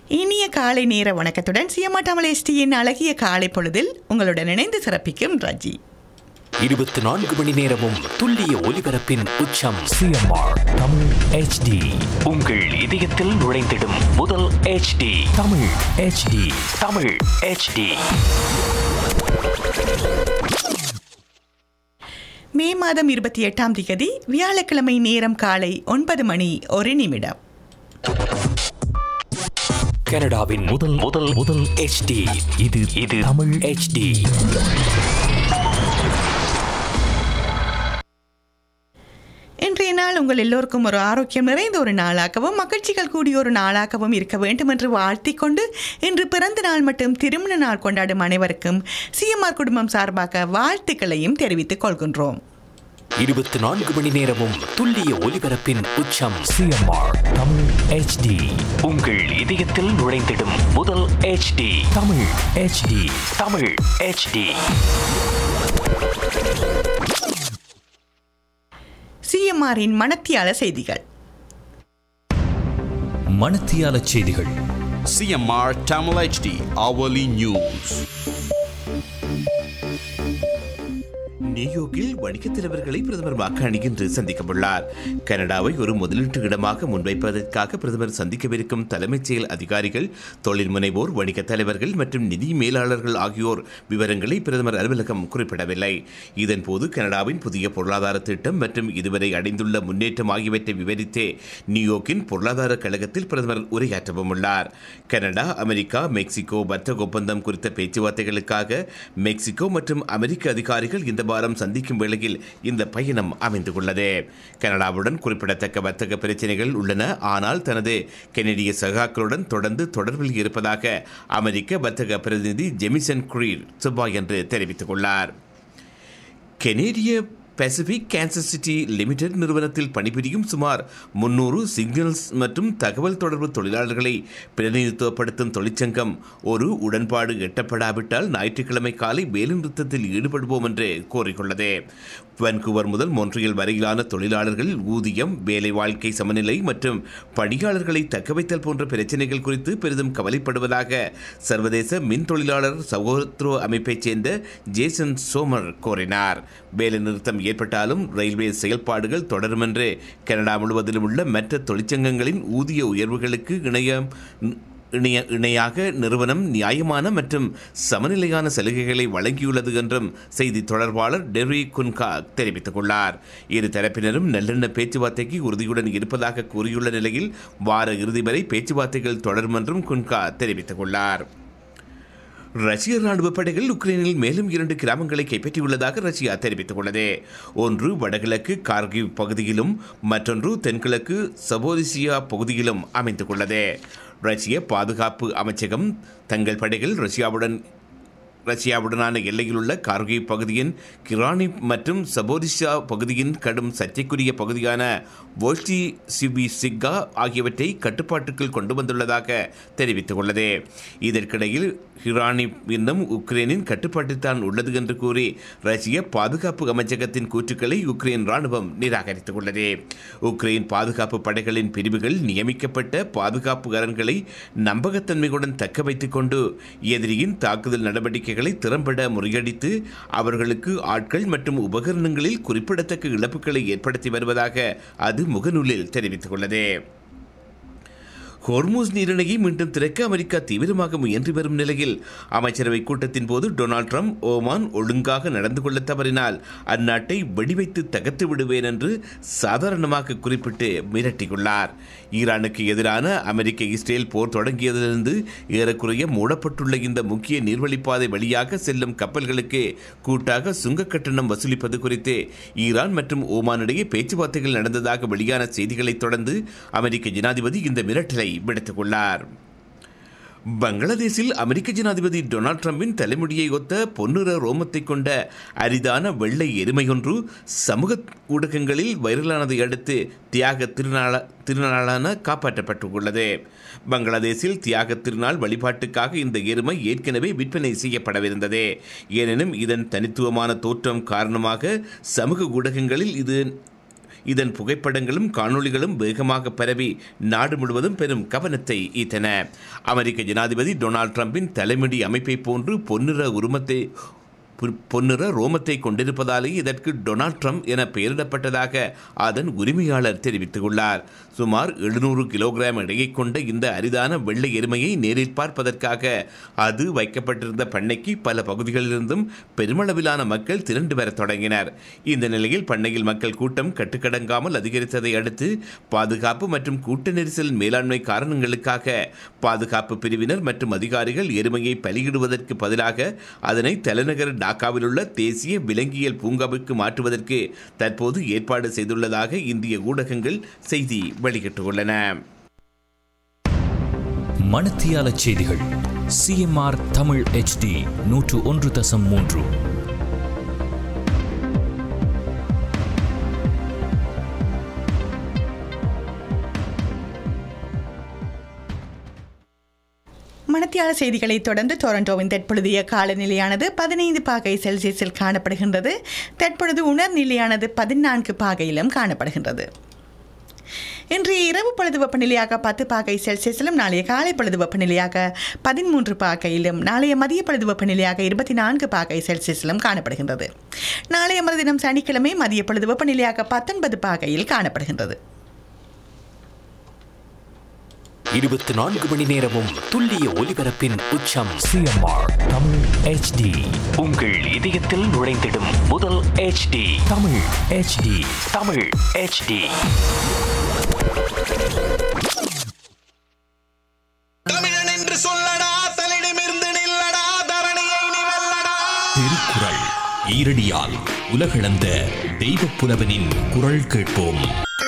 இனிய காலை நேர வணக்கத்துடன் சியமாட்டாமல் எஸ்டியின் அழகிய காலை பொழுதில் உங்களுடன் இணைந்து சிறப்பிக்கும் ரஜி இருபத்தி நான்கு மணி நேரமும் துல்லிய ஒலிபரப்பின் உச்சம் சிஎம்ஆர் தமிழ் ஹெச்டி உங்கள் இதயத்தில் நுழைந்திடும் முதல் HD Tamil HD Tamil HD மே மாதம் இருபத்தி எட்டாம் தேதி வியாழக்கிழமை நேரம் காலை ஒன்பது மணி ஒரு நிமிடம் கனடாவின் முதல் முதல் முதல் HD இது இது தமிழ் HD இன்றைய நாள் உங்கள் எல்லோருக்கும் ஒரு ஆரோக்கியம் நிறைந்த ஒரு நாளாகவும் மகிழ்ச்சிகள் கூடிய ஒரு நாளாகவும் இருக்க வேண்டும் என்று வாழ்த்திக் கொண்டு இன்று பிறந்த நாள் மற்றும் திருமண நாள் கொண்டாடும் அனைவருக்கும் சிஎம்ஆர் குடும்பம் சார்பாக வாழ்த்துக்களையும் தெரிவித்துக் கொள்கின்றோம் இருபத்தி நான்கு மணி நேரமும் துல்லிய ஒலிபரப்பின் உச்சம் சிஎம்ஆர் தமிழ் ஹெச்டி உங்கள் இதயத்தில் நுழைந்திடும் முதல் HD Tamil HD Tamil HD சிஎம்ஆரின் மனத்தியால செய்திகள் மணத்தியால செய்திகள் CMR Tamil HD hourly news. நியூயார்க்கில் வணிகத் தலைவர்களை பிரதமர் வாக்காளி இன்று சந்திக்கவுள்ளார் கனடாவை ஒரு முதலீட்டு இடமாக முன்வைப்பதற்காக பிரதமர் சந்திக்கவிருக்கும் தலைமைச் செயல் அதிகாரிகள் தொழில் முனைவோர் வணிகத் தலைவர்கள் மற்றும் நிதி மேலாளர்கள் ஆகியோர் விவரங்களை பிரதமர் அலுவலகம் குறிப்பிடவில்லை இதன்போது கனடாவின் புதிய பொருளாதார திட்டம் மற்றும் இதுவரை அடைந்துள்ள முன்னேற்றம் ஆகியவற்றை விவரித்தே நியூயார்க்கின் பொருளாதார கழகத்தில் பிரதமர் உரையாற்றவும் உள்ளார் கனடா அமெரிக்கா மெக்சிகோ வர்த்தக ஒப்பந்தம் குறித்த பேச்சுவார்த்தைகளுக்காக மெக்சிகோ மற்றும் அமெரிக்க அதிகாரிகள் இந்த வாரம் சந்திக்கும் வேளையில் இந்த பயணம் அமைந்து கொள்ளது கனடாவுடன் குறிப்பிடத்தக்க வர்த்தக பிரச்சனைகள் உள்ளன ஆனால் தனது கெனடிய சகாக்களுடன் தொடர்ந்து தொடர்பில் இருப்பதாக அமெரிக்க வர்த்தக பிரதிநிதி ஜெமிசன் குரீர் செவ்வாயன்று தெரிவித்துக் கொண்டார் கெனேடிய பசிபிக் கேன்சர் சிட்டி லிமிடெட் நிறுவனத்தில் பணிபுரியும் சுமார் முன்னூறு சிக்னல்ஸ் மற்றும் தகவல் தொடர்பு தொழிலாளர்களை பிரதிநிதித்துவப்படுத்தும் தொழிற்சங்கம் ஒரு உடன்பாடு எட்டப்படாவிட்டால் ஞாயிற்றுக்கிழமை காலை வேலைநிறுத்தத்தில் ஈடுபடுவோம் என்று கோரியுள்ளது வன்கூவர் முதல் மொன்றியல் வரையிலான தொழிலாளர்கள் ஊதியம் வேலை வாழ்க்கை சமநிலை மற்றும் பணியாளர்களை தக்கவைத்தல் போன்ற பிரச்சனைகள் குறித்து பெரிதும் கவலைப்படுவதாக சர்வதேச மின் தொழிலாளர் சகோதரத்துவ அமைப்பைச் சேர்ந்த ஜேசன் சோமர் கூறினார் வேலைநிறுத்தம் ஏற்பட்டாலும் ரயில்வே செயல்பாடுகள் தொடரும் என்று கனடா முழுவதிலும் உள்ள மற்ற தொழிற்சங்கங்களின் ஊதிய உயர்வுகளுக்கு இணைய இணைய இணையாக நிறுவனம் நியாயமான மற்றும் சமநிலையான சலுகைகளை வழங்கியுள்ளது என்றும் செய்தி தொடர்பாளர் டெரி குன்கா தெரிவித்துக் உள்ளார் இரு தரப்பினரும் நல்லெண்ண பேச்சுவார்த்தைக்கு உறுதியுடன் இருப்பதாக கூறியுள்ள நிலையில் வார இறுதி வரை பேச்சுவார்த்தைகள் தொடரும் என்றும் குன்கா தெரிவித்துக் உள்ளார் ரஷ்ய ராணுவ படைகள் உக்ரைனில் மேலும் இரண்டு கிராமங்களை கைப்பற்றியுள்ளதாக ரஷ்யா தெரிவித்துள்ளது ஒன்று வடகிழக்கு கார்கிவ் பகுதியிலும் மற்றொன்று தென்கிழக்கு சபோரிசியா பகுதியிலும் அமைந்துள்ளது ரஷ்ய பாதுகாப்பு அமைச்சகம் தங்கள் படைகள் ரஷ்யாவுடன் ரஷ்யாவுடனான எல்லையில் உள்ள கார்கிவ் பகுதியின் கிரானி மற்றும் சபோரிஷா பகுதியின் கடும் சர்ச்சைக்குரிய பகுதியான வோல்டி சிபி சிக்கா ஆகியவற்றை கட்டுப்பாட்டுக்குள் கொண்டு வந்துள்ளதாக தெரிவித்துள்ளது இதற்கிடையில் ஹிரானி இன்னும் உக்ரைனின் கட்டுப்பாட்டில் தான் உள்ளது என்று கூறி ரஷ்ய பாதுகாப்பு அமைச்சகத்தின் கூற்றுக்களை உக்ரைன் ராணுவம் நிராகரித்துள்ளது உக்ரைன் பாதுகாப்பு படைகளின் பிரிவுகள் நியமிக்கப்பட்ட பாதுகாப்பு அரண்களை நம்பகத்தன்மையுடன் தக்க வைத்துக் கொண்டு எதிரியின் தாக்குதல் நடவடிக்கைகளை திறம்பட முறியடித்து அவர்களுக்கு ஆட்கள் மற்றும் உபகரணங்களில் குறிப்பிடத்தக்க இழப்புகளை ஏற்படுத்தி வருவதாக அது முகநூலில் தெரிவித்துள்ளது ஹோர்மூஸ் நீரிணையை மீண்டும் திறக்க அமெரிக்கா தீவிரமாக முயன்று வரும் நிலையில் அமைச்சரவை கூட்டத்தின் போது டொனால்ட் ட்ரம்ப் ஓமான் ஒழுங்காக நடந்து கொள்ள தவறினால் அந்நாட்டை வெடிவைத்து தகர்த்து விடுவேன் என்று சாதாரணமாக குறிப்பிட்டு மிரட்டியுள்ளார் ஈரானுக்கு எதிரான அமெரிக்க இஸ்ரேல் போர் தொடங்கியதிலிருந்து ஏறக்குறைய மூடப்பட்டுள்ள இந்த முக்கிய நீர்வழிப்பாதை வழியாக செல்லும் கப்பல்களுக்கு கூட்டாக சுங்க கட்டணம் வசூலிப்பது குறித்து ஈரான் மற்றும் ஓமானிடையே பேச்சுவார்த்தைகள் நடந்ததாக வெளியான செய்திகளைத் தொடர்ந்து அமெரிக்க ஜனாதிபதி இந்த மிரட்டலை விடுத்துள்ளார் பங்களாதேஷில் அமெரிக்க ஜனாதிபதி டொனால்ட் ட்ரம்பின் தலைமுடியை ஒத்த பொன்னிற ரோமத்தை கொண்ட அரிதான வெள்ளை எருமையொன்று சமூக ஊடகங்களில் வைரலானதை அடுத்து தியாக திருநாள திருநாளான காப்பாற்றப்பட்டுள்ளது பங்களாதேஷில் தியாக திருநாள் வழிபாட்டுக்காக இந்த எருமை ஏற்கனவே விற்பனை செய்யப்படவிருந்தது எனினும் இதன் தனித்துவமான தோற்றம் காரணமாக சமூக ஊடகங்களில் இது இதன் புகைப்படங்களும் காணொளிகளும் வேகமாக பரவி நாடு முழுவதும் பெரும் கவனத்தை ஈர்த்தன அமெரிக்க ஜனாதிபதி டொனால்ட் ட்ரம்பின் தலைமுடி அமைப்பை போன்று பொன்னிற உருமத்தை பொ- பொன்னிற ரோமத்தை கொண்டிருப்பதாலே இதற்கு டொனால்ட் ட்ரம்ப் என பெயரிடப்பட்டதாக அதன் உரிமையாளர் தெரிவித்துள்ளார் சுமார் எழுநூறு கிலோகிராம் எடையை கொண்ட இந்த அரிதான வெள்ளை எருமையை நேரில் பார்ப்பதற்காக அது வைக்கப்பட்டிருந்த பண்ணைக்கு பல பகுதிகளிலிருந்தும் பெருமளவிலான மக்கள் திரண்டு வரத் தொடங்கினர் இந்த நிலையில் பண்ணையில் மக்கள் கூட்டம் கட்டுக்கடங்காமல் அதிகரித்ததை அடுத்து பாதுகாப்பு மற்றும் கூட்ட நெரிசல் மேலாண்மை காரணங்களுக்காக பாதுகாப்பு பிரிவினர் மற்றும் அதிகாரிகள் எருமையை பலியிடுவதற்கு பதிலாக அதனை தலைநகர் டாக்காவில் உள்ள தேசிய விலங்கியல் பூங்காவிற்கு மாற்றுவதற்கு தற்போது ஏற்பாடு செய்துள்ளதாக இந்திய ஊடகங்கள் செய்தி வெளியிட்டுள்ளன மணத்தியால செய்திகள் சிஎம்ஆர் தமிழ் ஹெச்டி நூற்று ஒன்று தசம் மூன்று மணத்தியால செய்திகளை தொடர்ந்து டொரண்டோவின் தற்பொழுதைய காலநிலையானது பதினைந்து பாகை செல்சியஸில் காணப்படுகின்றது தற்பொழுது உணர்நிலையானது பதினான்கு பாகையிலும் காணப்படுகின்றது இன்றைய இரவு பொழுது வெப்பநிலையாக பத்து பாகை செல்சியஸிலும் நாளைய காலை பொழுது வெப்பநிலையாக பதிமூன்று பாகையிலும் நாளைய மதிய பொழுது வெப்பநிலையாக இருபத்தி நான்கு பாகை செல்சியஸிலும் காணப்படுகின்றது நாளைய மறுதினம் சனிக்கிழமை மதிய பொழுது வெப்பநிலையாக பத்தொன்பது பாகையில் காணப்படுகின்றது இருபத்தி நான்கு மணி நேரமும் துல்லிய ஒலிபரப்பின் உச்சம் சிஎம்ஆர் தமிழ் ஹெச்டி உங்கள் இதயத்தில் நுழைந்திடும் முதல் HD Tamil HD Tamil HD தமிழன் என்று சொல்லடா தலிடமிருந்து நில்லடா தரணியை நீ வெல்லடா திருக்குறள் ஈரடியால் உலகளந்த தெய்வப் புலவனின் குரல் கேட்போம்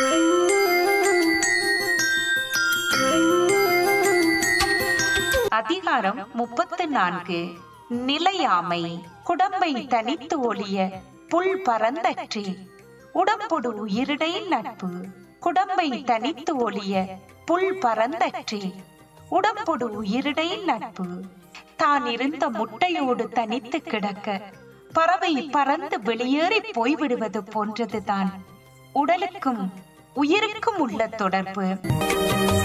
அதிகாரம் முப்பத்து நான்கு நிலையாமை குடம்பை தனித்து ஒளிய புல் பரந்தற்றி உடம்பொடு உயிரிடை நட்பு குடம்பை தனித்து ஒளிய புல் பரந்தற்றி உடம்பொடு உயிரிடை நட்பு தான் இருந்த முட்டையோடு தனித்து கிடக்க பறவை பறந்து வெளியேறி போய்விடுவது போன்றதுதான் உடலுக்கும் உயிருக்கும் உள்ள தொடர்பு